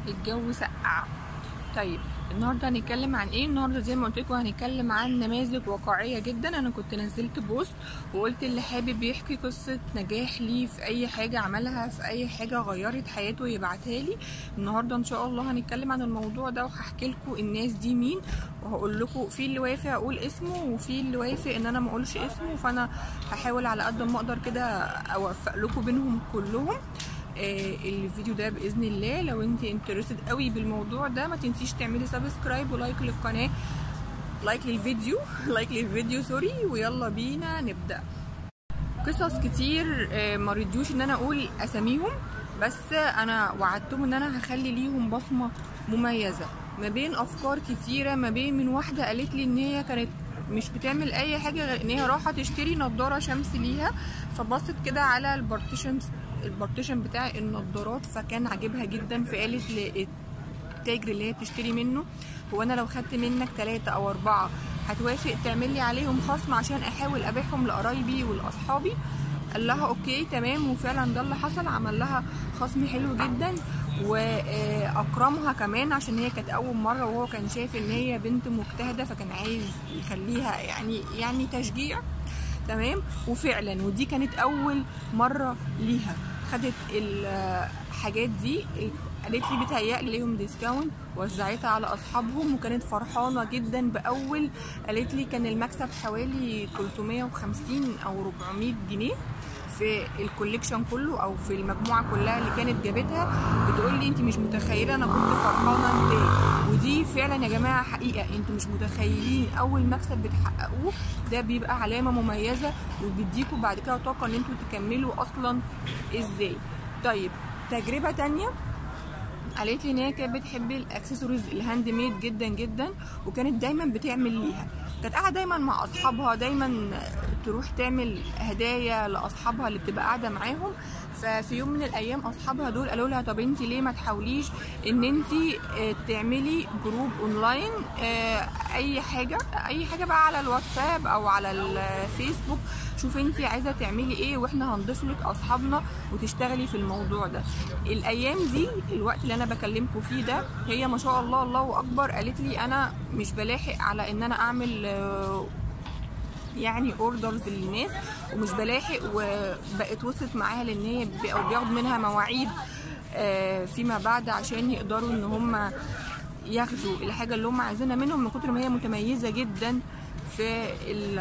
الجو سقع طيب النهارده هنتكلم عن ايه النهارده زي ما قلت لكم هنتكلم عن نماذج واقعيه جدا انا كنت نزلت بوست وقلت اللي حابب يحكي قصه نجاح ليه في اي حاجه عملها في اي حاجه غيرت حياته يبعتها لي النهارده ان شاء الله هنتكلم عن الموضوع ده وهحكي لكم الناس دي مين وهقول لكم في اللي وافق اقول اسمه وفي اللي وافق ان انا ما اقولش اسمه فانا هحاول على قد ما اقدر كده اوفق لكم بينهم كلهم آه الفيديو ده باذن الله لو انت انترستد قوي بالموضوع ده ما تنسيش تعملي سبسكرايب ولايك للقناه لايك للفيديو لايك للفيديو سوري ويلا بينا نبدا قصص كتير آه ما رضيوش ان انا اقول اساميهم بس انا وعدتهم ان انا هخلي ليهم بصمه مميزه ما بين افكار كتيره ما بين من واحده قالت لي ان هي كانت مش بتعمل اي حاجه غير ان هي رايحه تشتري نضاره شمس ليها فبصت كده على البارتيشن البارتيشن بتاع النضارات فكان عاجبها جدا فقالت للتاجر اللي هي بتشتري منه هو انا لو خدت منك ثلاثة او اربعة هتوافق تعمل لي عليهم خصم عشان احاول ابيعهم لقرايبي ولاصحابي قال لها اوكي تمام وفعلا ده اللي حصل عمل لها خصم حلو جدا واكرمها كمان عشان هي كانت اول مره وهو كان شايف ان هي بنت مجتهده فكان عايز يخليها يعني يعني تشجيع تمام وفعلا ودي كانت اول مره ليها خدت الحاجات دي قالت لي بتهيألي ليهم ديسكاونت وزعتها على اصحابهم وكانت فرحانه جدا باول قالت لي كان المكسب حوالي 350 او 400 جنيه في الكوليكشن كله او في المجموعه كلها اللي كانت جابتها بتقول لي انت مش متخيله انا كنت فرحانه ازاي ودي فعلا يا جماعه حقيقه انتوا مش متخيلين اول مكسب بتحققوه ده بيبقى علامه مميزه وبيديكوا بعد كده طاقه ان انتوا تكملوا اصلا ازاي طيب تجربه تانية قالت لي ان هي كانت بتحب الاكسسوارز الهاند ميد جدا جدا وكانت دايما بتعمل ليها كانت قاعده دايما مع اصحابها دايما تروح تعمل هدايا لاصحابها اللي بتبقى قاعده معاهم ففي يوم من الايام اصحابها دول قالوا لها طب انت ليه ما تحاوليش ان انت تعملي جروب اونلاين اي حاجه اي حاجه بقى على الواتساب او على الفيسبوك شوف انت عايزه تعملي ايه واحنا هنضيف لك اصحابنا وتشتغلي في الموضوع ده الايام دي الوقت اللي انا بكلمكم فيه ده هي ما شاء الله الله اكبر قالت لي انا مش بلاحق على ان انا اعمل يعني اوردرز للناس ومش بلاحق وبقت وصلت معاها لان هي بياخد منها مواعيد فيما بعد عشان يقدروا ان هم ياخدوا الحاجه اللي هم عايزينها منهم من كتر ما هي متميزه جدا في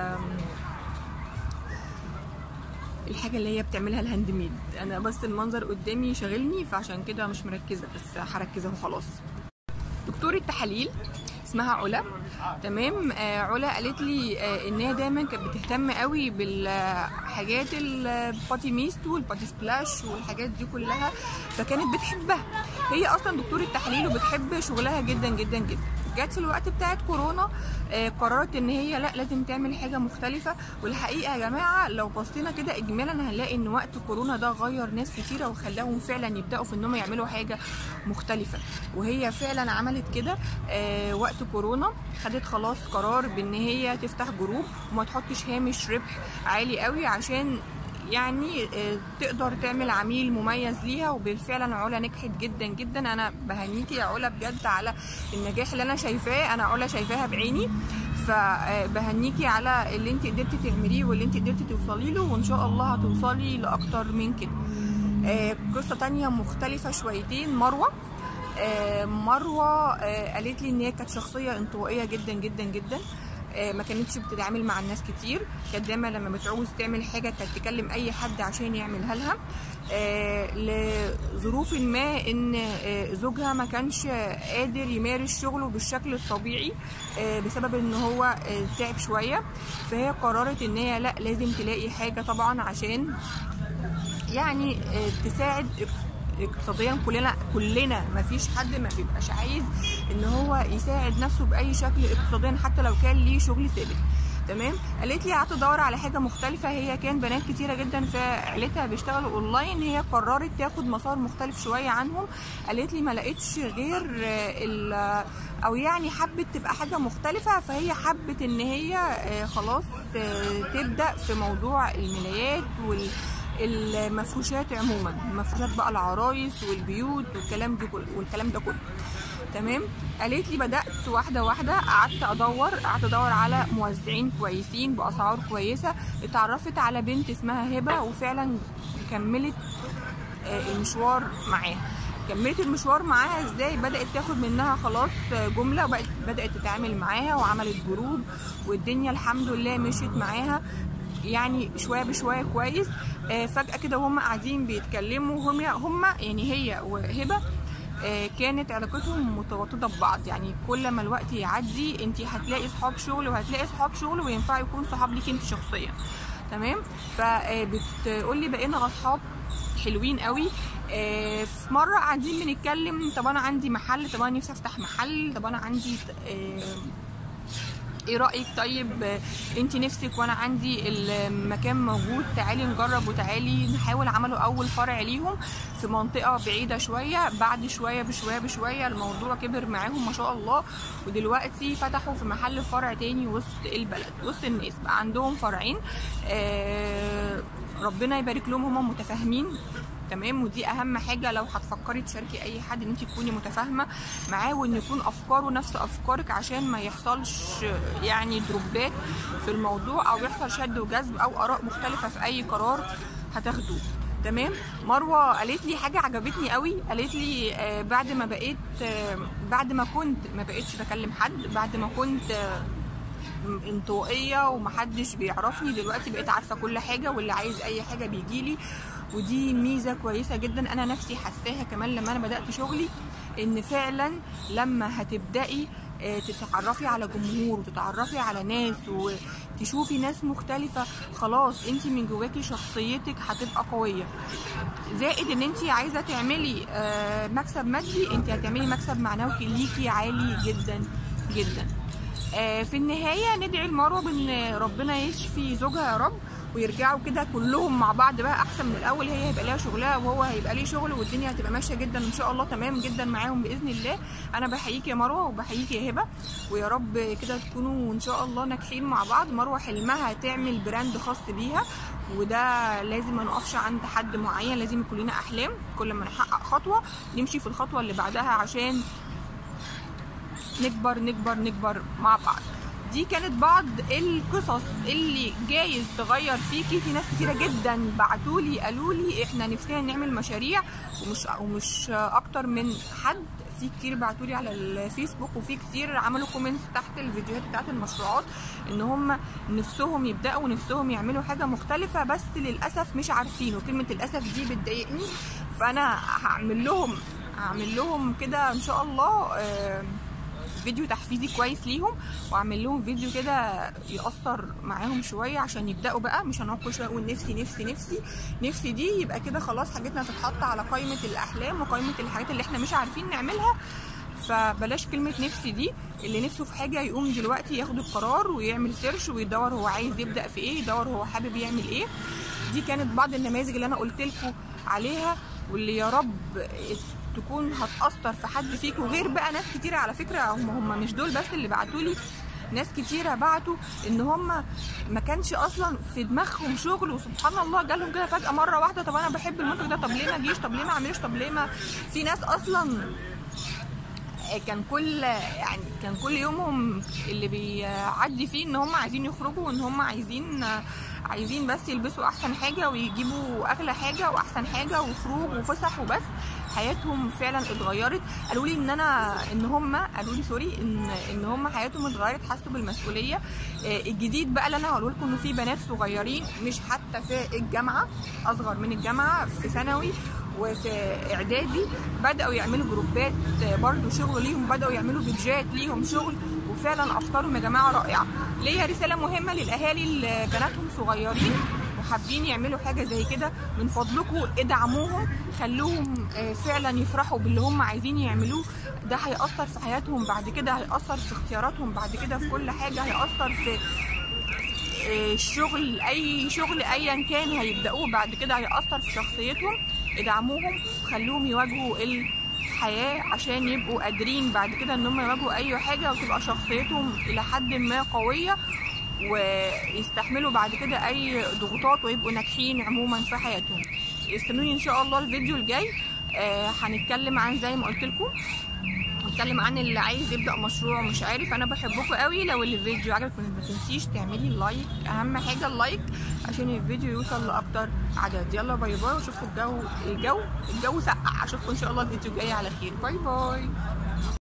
الحاجة اللي هي بتعملها الهاند ميد انا بس المنظر قدامي شاغلني فعشان كده مش مركزة بس هركزه وخلاص دكتورة تحاليل اسمها علا تمام آه علا قالت لي آه ان هي دايما كانت بتهتم قوي بالحاجات الباتي ميست والباتي سبلاش والحاجات دي كلها فكانت بتحبها هي اصلا دكتوره تحاليل وبتحب شغلها جدا جدا جدا جت في الوقت بتاعت كورونا آه قررت ان هي لا لازم تعمل حاجه مختلفه والحقيقه يا جماعه لو بصينا كده اجمالا هنلاقي ان وقت كورونا ده غير ناس كتيره وخلاهم فعلا يبداوا في انهم يعملوا حاجه مختلفه وهي فعلا عملت كده آه وقت كورونا خدت خلاص قرار بان هي تفتح جروب وما تحطش هامش ربح عالي قوي عشان يعني تقدر تعمل عميل مميز ليها وبالفعل علا نجحت جدا جدا انا بهنيكي يا علا بجد على النجاح اللي انا شايفاه انا علا شايفاها بعيني فبهنيكي على اللي انت قدرتي تعمليه واللي انت قدرتي توصلي له وان شاء الله هتوصلي لاكتر من كده قصه تانية مختلفه شويتين مروه مروه قالت لي ان هي كانت شخصيه انطوائيه جدا جدا جدا ما كانتش بتتعامل مع الناس كتير كانت دايما لما بتعوز تعمل حاجه كانت تكلم اي حد عشان يعملها لها لظروف ما ان زوجها ما كانش قادر يمارس شغله بالشكل الطبيعي بسبب ان هو تعب شويه فهي قررت ان هي لا لازم تلاقي حاجه طبعا عشان يعني تساعد اقتصاديا كلنا كلنا ما فيش حد ما بيبقاش عايز ان هو يساعد نفسه باي شكل اقتصاديا حتى لو كان ليه شغل ثابت تمام قالت لي قعدت ادور على حاجه مختلفه هي كان بنات كتيره جدا في عيلتها بيشتغلوا اونلاين هي قررت تاخد مسار مختلف شويه عنهم قالت لي ما لقيتش غير ال او يعني حبت تبقى حاجه مختلفه فهي حبت ان هي خلاص تبدا في موضوع الملايات وال المفروشات عموما مفروشات بقى العرايس والبيوت والكلام دي كله والكلام ده كله تمام قالت لي بدات واحده واحده قعدت ادور قعدت ادور على موزعين كويسين باسعار كويسه اتعرفت على بنت اسمها هبه وفعلا كملت آه، المشوار معاها كملت المشوار معاها ازاي بدات تاخد منها خلاص جمله وبقت بدات تتعامل معاها وعملت جروب والدنيا الحمد لله مشيت معاها يعني شويه بشويه كويس آه، فجاه كده وهم قاعدين بيتكلموا هم هم يعني هي وهبه آه، كانت علاقتهم متواطده ببعض يعني كل ما الوقت يعدي انت هتلاقي صحاب شغل وهتلاقي صحاب شغل وينفع يكون صحاب ليك انت شخصيا تمام فبتقول لي بقينا اصحاب حلوين قوي آه، في مره قاعدين بنتكلم طب انا عندي محل طب انا نفسي افتح محل طب انا عندي آه، ايه رايك طيب آه، انت نفسك وانا عندي المكان موجود تعالي نجرب وتعالي نحاول عملوا اول فرع ليهم في منطقه بعيده شويه بعد شويه بشويه بشويه الموضوع كبر معاهم ما شاء الله ودلوقتي فتحوا في محل فرع تاني وسط البلد وسط الناس بقى عندهم فرعين آه، ربنا يبارك لهم هم متفاهمين تمام ودي اهم حاجه لو هتفكري تشاركي اي حد ان انت تكوني متفاهمه معاه وان يكون افكاره نفس افكارك عشان ما يحصلش يعني دروبات في الموضوع او يحصل شد وجذب او اراء مختلفه في اي قرار هتاخدوه تمام مروه قالت لي حاجه عجبتني قوي قالت لي آه بعد ما بقيت آه بعد ما كنت ما بقيتش بكلم حد بعد ما كنت آه انطوائيه ومحدش بيعرفني دلوقتي بقيت عارفه كل حاجه واللي عايز اي حاجه بيجيلي ودي ميزه كويسه جدا انا نفسي حاساها كمان لما انا بدات شغلي ان فعلا لما هتبداي آه، تتعرفي على جمهور وتتعرفي على ناس وتشوفي ناس مختلفة خلاص انت من جواكي شخصيتك هتبقى قوية زائد ان انت عايزة تعملي آه، مكسب مادي انت هتعملي مكسب معنوي ليكي عالي جدا جدا آه، في النهاية ندعي لمروة بان ربنا يشفي زوجها يا رب ويرجعوا كده كلهم مع بعض بقى احسن من الاول هي هيبقى ليها شغلها وهو هيبقى ليه شغل والدنيا هتبقى ماشيه جدا ان شاء الله تمام جدا معاهم باذن الله انا بحييك يا مروه وبحييك يا هبه ويا رب كده تكونوا ان شاء الله ناجحين مع بعض مروه حلمها تعمل براند خاص بيها وده لازم ما نقفش عند حد معين لازم يكون لنا احلام كل ما نحقق خطوه نمشي في الخطوه اللي بعدها عشان نكبر نكبر نكبر مع بعض دي كانت بعض القصص اللي جايز تغير فيكي في ناس كتيره جدا بعتولي قالوا لي احنا نفسنا نعمل مشاريع ومش ومش اكتر من حد في كتير بعتولي على الفيسبوك وفي كتير عملوا كومنتس تحت الفيديوهات بتاعت المشروعات ان هم نفسهم يبداوا ونفسهم يعملوا حاجه مختلفه بس للاسف مش عارفين وكلمه للاسف دي بتضايقني فانا هعمل لهم هعمل لهم كده ان شاء الله آه فيديو تحفيزي كويس ليهم واعمل لهم فيديو كده يأثر معاهم شويه عشان يبداوا بقى مش هنقعد كل شويه نقول نفسي نفسي نفسي نفسي دي يبقى كده خلاص حاجتنا تتحط على قائمه الاحلام وقائمه الحاجات اللي احنا مش عارفين نعملها فبلاش كلمة نفسي دي اللي نفسه في حاجة يقوم دلوقتي ياخد القرار ويعمل سيرش ويدور هو عايز يبدأ في ايه يدور هو حابب يعمل ايه دي كانت بعض النماذج اللي انا قلت لكم عليها واللي يا رب تكون هتأثر في حد فيكم غير بقى ناس كتيرة على فكرة هم هم مش دول بس اللي بعتولي ناس كتيرة بعتوا ان هم ما كانش اصلا في دماغهم شغل وسبحان الله جالهم كده فجأة مرة واحدة طب انا بحب المنتج ده طب ليه ما اجيش طب ليه ما اعملش طب ليه ما في ناس اصلا كان كل يعني كان كل يومهم اللي بيعدي فيه ان هم عايزين يخرجوا وان هم عايزين عايزين بس يلبسوا احسن حاجه ويجيبوا اغلى حاجه واحسن حاجه وخروج وفسح وبس حياتهم فعلا اتغيرت قالوا لي ان انا ان هم قالوا لي سوري ان ان هم حياتهم اتغيرت حسوا بالمسؤوليه آه، الجديد بقى اللي انا هقول لكم انه في بنات صغيرين مش حتى في الجامعه اصغر من الجامعه في ثانوي وفي اعدادي بداوا يعملوا جروبات آه، برضو شغل ليهم بداوا يعملوا بيدجات ليهم شغل وفعلا افكارهم يا جماعه رائعه ليا رساله مهمه للاهالي اللي بناتهم صغيرين وحابين يعملوا حاجه زي كده من فضلكم ادعموهم خلوهم آه، فعلا يفرحوا باللي هم عايزين يعملوه ده هيأثر في حياتهم بعد كده هيأثر في اختياراتهم بعد كده في كل حاجه هيأثر في آه، الشغل اي شغل ايا كان هيبداوه بعد كده هيأثر في شخصيتهم ادعموهم خلوهم يواجهوا الحياه عشان يبقوا قادرين بعد كده ان هم يواجهوا اي حاجه وتبقى شخصيتهم الى حد ما قويه ويستحملوا بعد كده اي ضغوطات ويبقوا ناجحين عموما في حياتهم استنوني ان شاء الله الفيديو الجاي آه هنتكلم عن زي ما قلت لكم هنتكلم عن اللي عايز يبدا مشروع مش عارف انا بحبكم قوي لو الفيديو عجبك ما تنسيش تعملي لايك اهم حاجه اللايك عشان الفيديو يوصل لاكتر عدد يلا باي باي واشوفكم الجو الجو الجو سقع اشوفكم ان شاء الله الفيديو الجاي على خير باي باي